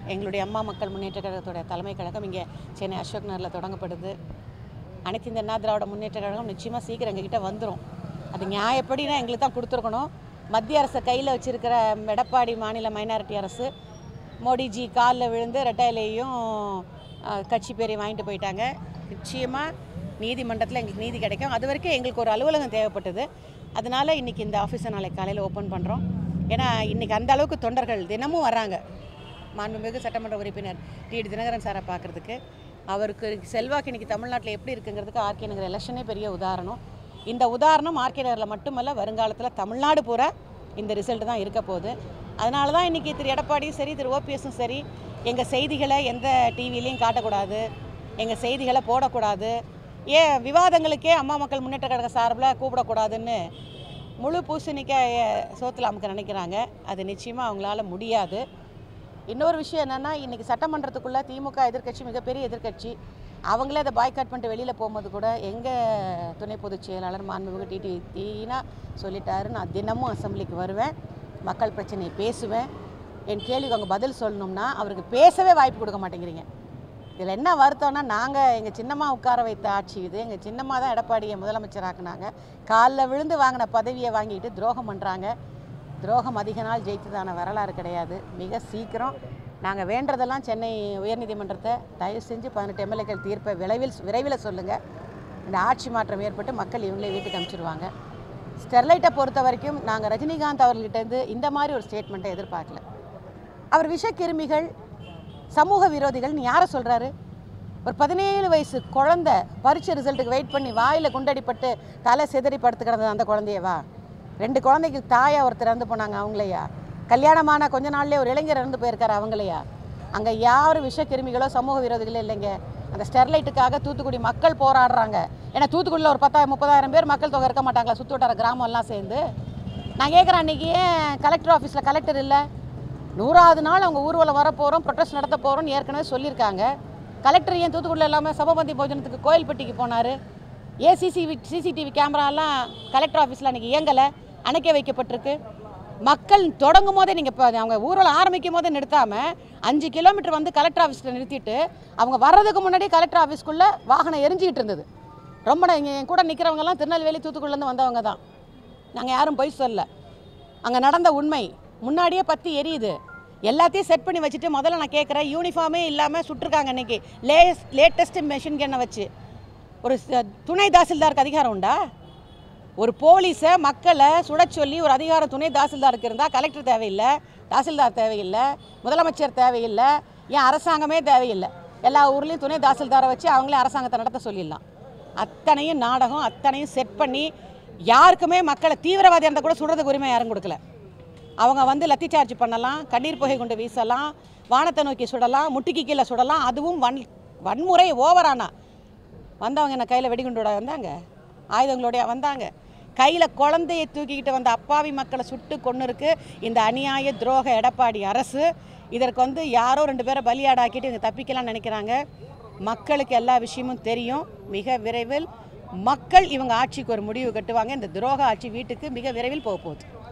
எங்களுடைய அம்மா மக்கள் முன்னேற்ற கழகத்தோட தலைமை கழகம் இங்கே சென்னை அசோக் நகரில் தொடங்கப்படுது அனைத்து இந்த அண்ணா திராவிட முன்னேற்ற கழகம் நிச்சயமாக சீக்கிரம் எங்ககிட்ட வந்துடும் அது நியாயப்படினா எங்களுக்கு தான் கொடுத்துருக்கணும் மத்திய அரசை கையில் வச்சிருக்கிற எடப்பாடி மாநில மைனாரிட்டி அரசு மோடிஜி காலில் விழுந்து ரெட்டையிலையும் கட்சி பேரையும் வாங்கிட்டு போயிட்டாங்க நிச்சயமாக நீதிமன்றத்தில் எங்களுக்கு நீதி கிடைக்கும் அது வரைக்கும் எங்களுக்கு ஒரு அலுவலகம் தேவைப்பட்டது அதனால இன்றைக்கி இந்த ஆஃபீஸை நாளைக்கு காலையில் ஓப்பன் பண்ணுறோம் ஏன்னா இன்றைக்கி அந்த அளவுக்கு தொண்டர்கள் தினமும் வர்றாங்க மாண்புமிகு சட்டமன்ற உறுப்பினர் டிடி தினகரன் சாரை பார்க்குறதுக்கு அவருக்கு செல்வாக்கு இன்னைக்கு தமிழ்நாட்டில் எப்படி இருக்குங்கிறதுக்கு ஆர்கே நகர் எலெக்ஷனே பெரிய உதாரணம் இந்த உதாரணம் ஆர்கே நகரில் மட்டுமல்ல வருங்காலத்தில் தமிழ்நாடு பூரா இந்த ரிசல்ட் தான் இருக்க போகுது அதனால தான் இன்றைக்கி திரு எடப்பாடியும் சரி திரு ஓபிஎஸும் சரி எங்கள் செய்திகளை எந்த டிவிலையும் காட்டக்கூடாது எங்கள் செய்திகளை போடக்கூடாது ஏன் விவாதங்களுக்கே அம்மா மக்கள் முன்னேற்ற கழக சார்பில் கூப்பிடக்கூடாதுன்னு முழு பூசணிக்காய் சோத்தில் அமுக்க நினைக்கிறாங்க அது நிச்சயமாக அவங்களால முடியாது இன்னொரு விஷயம் என்னென்னா இன்றைக்கி சட்டமன்றத்துக்குள்ளே திமுக எதிர்க்கட்சி மிகப்பெரிய எதிர்க்கட்சி அவங்களே அதை பாய்காட் பண்ணிட்டு வெளியில் போகும்போது கூட எங்கள் துணை பொதுச் செயலாளர் மாண்புமிகு டிடி தீனா சொல்லிட்டாரு நான் தினமும் அசெம்பிளிக்கு வருவேன் மக்கள் பிரச்சனையை பேசுவேன் என் கேள்விக்கு அவங்க பதில் சொல்லணும்னா அவருக்கு பேசவே வாய்ப்பு கொடுக்க மாட்டேங்கிறீங்க இதில் என்ன வருத்தம்னா நாங்கள் எங்கள் சின்னம்மா உட்கார வைத்த ஆட்சி இது எங்கள் சின்னம்மா தான் எடப்பாடியை முதலமைச்சராக்குனாங்க காலில் விழுந்து வாங்கின பதவியை வாங்கிட்டு துரோகம் பண்ணுறாங்க துரோகம் அதிக நாள் ஜெயித்ததான வரலாறு கிடையாது மிக சீக்கிரம் நாங்கள் வேண்டதெல்லாம் சென்னை உயர்நீதிமன்றத்தை தயவு செஞ்சு பதினெட்டு எம்எல்ஏக்கள் தீர்ப்பை விரைவில் விரைவில் சொல்லுங்கள் இந்த ஆட்சி மாற்றம் ஏற்பட்டு மக்கள் இவங்களே வீட்டுக்கு அனுப்பிச்சிடுவாங்க ஸ்டெர்லைட்டை பொறுத்த வரைக்கும் நாங்கள் ரஜினிகாந்த் அவர்கள்கிட்டேருந்து இந்த மாதிரி ஒரு ஸ்டேட்மெண்ட்டை எதிர்பார்க்கல அவர் விஷக்கிருமிகள் சமூக விரோதிகள்னு யாரை சொல்கிறாரு ஒரு பதினேழு வயசு குழந்தை பரீட்சை ரிசல்ட்டுக்கு வெயிட் பண்ணி வாயில் குண்டடிப்பட்டு தலை சிதறி படுத்து கிடந்தது அந்த குழந்தையவா ரெண்டு குழந்தைக்கு தாயா ஒருத்தர் இறந்து போனாங்க அவங்களையா கல்யாணமான கொஞ்ச நாள்லயே ஒரு இளைஞர் இறந்து போயிருக்காரு அவங்களையா அங்கே யாரும் விஷக்கிருமிகளோ சமூக விரோதிகளோ இல்லைங்க அந்த ஸ்டெர்லைட்டுக்காக தூத்துக்குடி மக்கள் போராடுறாங்க ஏன்னா தூத்துக்குடியில் ஒரு பத்தாயிரம் முப்பதாயிரம் பேர் மக்கள் தொகை இருக்க மாட்டாங்களா சுற்று வட்டார கிராமம் எல்லாம் சேர்ந்து நான் கேட்குறேன் அன்றைக்கி ஏன் கலெக்டர் ஆஃபீஸில் கலெக்டர் இல்லை நூறாவது நாள் அவங்க ஊர்வலம் வர போகிறோம் ப்ரொட்டஸ்ட் நடத்த போகிறோம்னு ஏற்கனவே சொல்லியிருக்காங்க கலெக்டர் ஏன் தூத்துக்குடியில் எல்லாமே சபபந்தி போஜனத்துக்கு கோயில்பட்டிக்கு போனார் ஏன் சிசிவி சிசிடிவி கேமராலாம் கலெக்டர் ஆஃபீஸில் அன்றைக்கி இயங்கலை அணைக்க வைக்கப்பட்டிருக்கு மக்கள் தொடங்கும் போதே நீங்கள் இப்போ அவங்க ஊர்வலம் ஆரம்பிக்கும் போதே நிறுத்தாமல் அஞ்சு கிலோமீட்டர் வந்து கலெக்டர் ஆஃபீஸில் நிறுத்திட்டு அவங்க வர்றதுக்கு முன்னாடி கலெக்டர் ஆஃபீஸ்க்குள்ளே வாகனம் எரிஞ்சிக்கிட்டு இருந்தது ரொம்ப ந- இங்க என் கூட நிற்கிறவங்கலாம் திருநெல்வேலி தூத்துக்குடிலேருந்து வந்தவங்க தான் நாங்கள் யாரும் பொய் சொல்லல அங்கே நடந்த உண்மை முன்னாடியே பற்றி எரியுது எல்லாத்தையும் செட் பண்ணி வச்சுட்டு முதல்ல நான் கேட்குறேன் யூனிஃபார்மே இல்லாமல் சுட்டிருக்காங்க இன்னைக்கு லேஸ் லேட்டஸ்ட் மெஷின் கன்னை வச்சு ஒரு ச- துணை தாசில்தாருக்கு அதிகாரம் உண்டா ஒரு போலீஸை மக்களை சுடச் சொல்லி ஒரு அதிகாரம் துணை தாசில்தாருக்கு இருந்தால் கலெக்டர் தேவையில்லை தாசில்தார் தேவையில்லை முதலமைச்சர் தேவையில்லை ஏன் அரசாங்கமே தேவையில்லை எல்லா ஊர்லேயும் துணை தாசில்தாரை வச்சு அவங்களே அரசாங்கத்தை நடத்த சொல்லிடலாம் அத்தனையும் நாடகம் அத்தனையும் செட் பண்ணி யாருக்குமே மக்களை தீவிரவாதியாக இருந்தால் கூட சுடுறதுக்கு உரிமை யாரும் கொடுக்கல அவங்க வந்து லத்தி சார்ஜ் பண்ணலாம் கண்ணீர் புகை கொண்டு வீசலாம் வானத்தை நோக்கி சுடலாம் முட்டிக்கு கீழே சுடலாம் அதுவும் வன் வன்முறை ஓவரானா வந்தவங்க என்ன கையில் வெடிகுண்டோட வந்தாங்க ஆயுதங்களோடய வந்தாங்க கையில் குழந்தையை தூக்கிக்கிட்டு வந்த அப்பாவி மக்களை சுட்டு கொண்டு இருக்கு இந்த அநியாய துரோக எடப்பாடி அரசு இதற்கு வந்து யாரோ ரெண்டு பேரை பலியாடாக்கிட்டு இவங்க தப்பிக்கலாம்னு நினைக்கிறாங்க மக்களுக்கு எல்லா விஷயமும் தெரியும் மிக விரைவில் மக்கள் இவங்க ஆட்சிக்கு ஒரு முடிவு கட்டுவாங்க இந்த துரோக ஆட்சி வீட்டுக்கு மிக விரைவில் போக போகுது